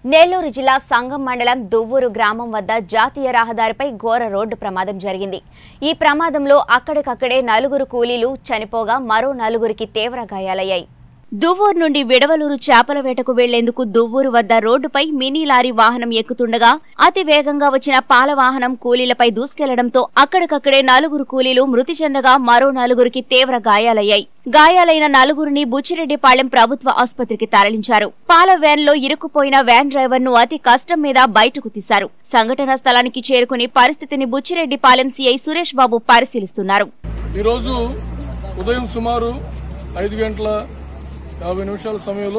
నెల్లూరు జిల్లా సంగం మండలం దువ్వూరు గ్రామం వద్ద జాతీయ రహదారిపై ఘోర రోడ్డు ప్రమాదం జరిగింది ఈ ప్రమాదంలో అక్కడికక్కడే నలుగురు కూలీలు చనిపోగా మరో నలుగురికి తీవ్ర గాయాలయ్యాయి దువ్వూరు నుండి విడవలూరు చేపల వేటకు వెళ్లేందుకు దువ్వూరు వద్ద రోడ్డుపై మినీ లారీ వాహనం ఎక్కుతుండగా అతి వేగంగా వచ్చిన పాల వాహనం కూలీలపై దూసుకెళ్లడంతో అక్కడికక్కడే నలుగురు కూలీలు మృతి చెందగా మరో నలుగురికి తీవ్ర గాయాలయ్యాయి గాయాలైన నలుగురిని బుచ్చిరెడ్డిపాళెం ప్రభుత్వ ఆసుపత్రికి తరలించారు పాల వ్యాన్ లో ఇరుక్కుపోయిన వ్యాన్ డ్రైవర్ ను అతి కష్టం మీద బయటకు తీశారు సంఘటనా స్థలానికి చేరుకుని పరిస్థితిని బుచ్చిరెడ్డిపాలెం సీఐ సురేష్ బాబు పరిశీలిస్తున్నారు ఈరోజు ఉదయం సుమారు ఐదు గంటల యాభై నిమిషాల సమయంలో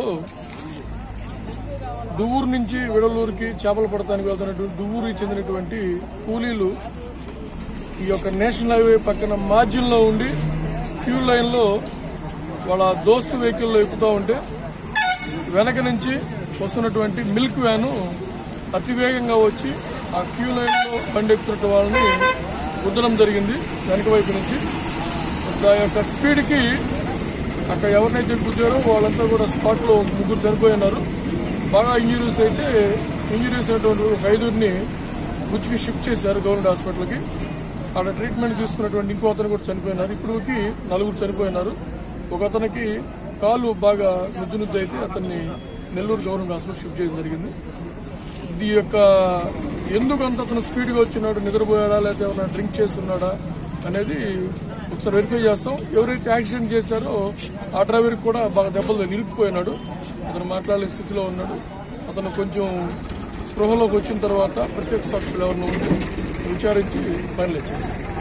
దువ్వూరు నుంచి విడలూరుకి చేపలు పడటానికి వెళ్తున్నటువంటి దువ్వూరుకి చెందినటువంటి కూలీలు ఈ యొక్క నేషనల్ హైవే పక్కన మార్జిన్లో ఉండి క్యూ లైన్లో వాళ్ళ దోస్తు వెహికల్లో ఎక్కుతూ ఉంటే వెనక నుంచి వస్తున్నటువంటి మిల్క్ వ్యాను అతివేగంగా వచ్చి ఆ క్యూ లైన్లో బండి ఎక్కుతున్న వాళ్ళని గుద్దడం జరిగింది వెనక వైపు నుంచి ఆ యొక్క స్పీడ్కి అక్కడ ఎవరినైతే గుద్దారో వాళ్ళంతా కూడా స్పాట్లో ముగ్గురు చనిపోయి ఉన్నారు బాగా ఇంజరీస్ అయితే ఇంజరీస్ అయినటువంటి ఒక ఐదుగురిని గుచ్చికి షిఫ్ట్ చేశారు గవర్నమెంట్ హాస్పిటల్కి అక్కడ ట్రీట్మెంట్ తీసుకున్నటువంటి ఇంకో అతను కూడా చనిపోయినారు ఇప్పటికి నలుగురు చనిపోయినారు ఒక అతనికి కాలు బాగా నుజ్జు నుజ్జు అయితే అతన్ని నెల్లూరు గవర్నమెంట్ హాస్పిటల్ షిఫ్ట్ చేయడం జరిగింది ఇది యొక్క ఎందుకు అంత అతను స్పీడ్గా వచ్చినాడు నిద్రపోయాడా లేకపోతే ఏమైనా డ్రింక్ చేస్తున్నాడా అనేది ఒకసారి వెరిఫై చేస్తాం ఎవరైతే యాక్సిడెంట్ చేశారో ఆ డ్రైవర్ కూడా బాగా దెబ్బలు తగిలి ఇరుక్కుపోయినాడు అతను మాట్లాడే స్థితిలో ఉన్నాడు అతను కొంచెం స్పృహలోకి వచ్చిన తర్వాత ప్రత్యక్ష సాక్షులు ఎవరిని ఉంటే విచారించి ఫైనలైజ్ చేస్తాం